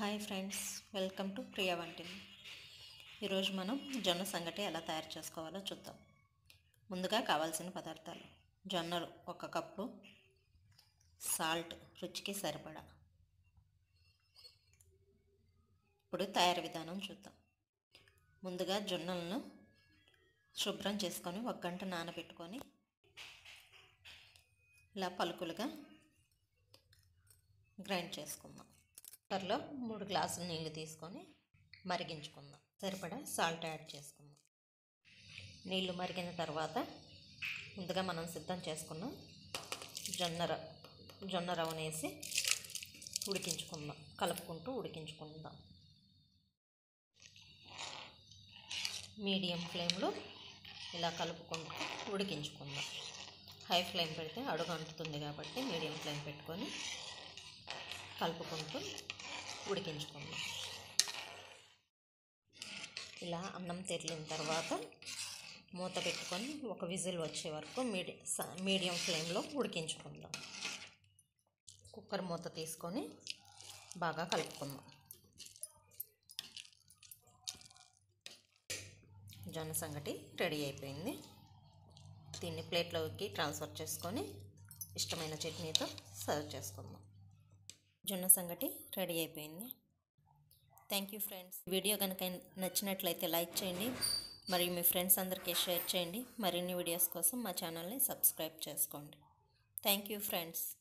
hi friends welcome to Priya వంటిని ఈరోజు మనం జొన్న సంగటి ఎలా తయారు చేసుకోవాలో చూద్దాం ముందుగా కావాల్సిన పదార్థాలు జొన్నలు ఒక కప్పు సాల్ట్ రుచికి సరిపడా ఇప్పుడు తయారు విధానం చూద్దాం ముందుగా జొన్నలను శుభ్రం చేసుకొని ఒక గంట నానబెట్టుకొని ఇలా పలుకులుగా గ్రైండ్ చేసుకుందాం కుక్కర్లో మూడు గ్లాసుల నీళ్ళు తీసుకొని మరిగించుకుందాం సరిపడా సాల్ట్ యాడ్ చేసుకుందాం నీళ్ళు మరిగిన తర్వాత ముందుగా మనం సిద్ధం చేసుకున్న జొన్న ర జొన్న రవ్వనేసి ఉడికించుకుందాం కలుపుకుంటూ ఉడికించుకుందాం మీడియం ఫ్లేమ్లో ఇలా కలుపుకుంటూ ఉడికించుకుందాం హై ఫ్లేమ్ పెడితే అడుగు అంటుతుంది కాబట్టి మీడియం ఫ్లేమ్ పెట్టుకొని కలుపుకుంటూ ఉడికించుకుందాం ఇలా అన్నం తెరిలిన తర్వాత మూత పెట్టుకొని ఒక విజిల్ వచ్చే వరకు మీడి మీడియం ఫ్లేమ్లో ఉడికించుకుందాం కుక్కర్ మూత తీసుకొని బాగా కలుపుకుందాం జొన్న సంగటి రెడీ అయిపోయింది దీన్ని ప్లేట్లోకి ట్రాన్స్ఫర్ చేసుకొని ఇష్టమైన చట్నీతో సర్వ్ చేసుకుందాం జొన్న సంగటి రెడీ అయిపోయింది థ్యాంక్ యూ ఫ్రెండ్స్ వీడియో కనుక నచ్చినట్లయితే లైక్ చేయండి మరియు మీ ఫ్రెండ్స్ అందరికీ షేర్ చేయండి మరిన్ని వీడియోస్ కోసం మా ఛానల్ని సబ్స్క్రైబ్ చేసుకోండి థ్యాంక్ యూ ఫ్రెండ్స్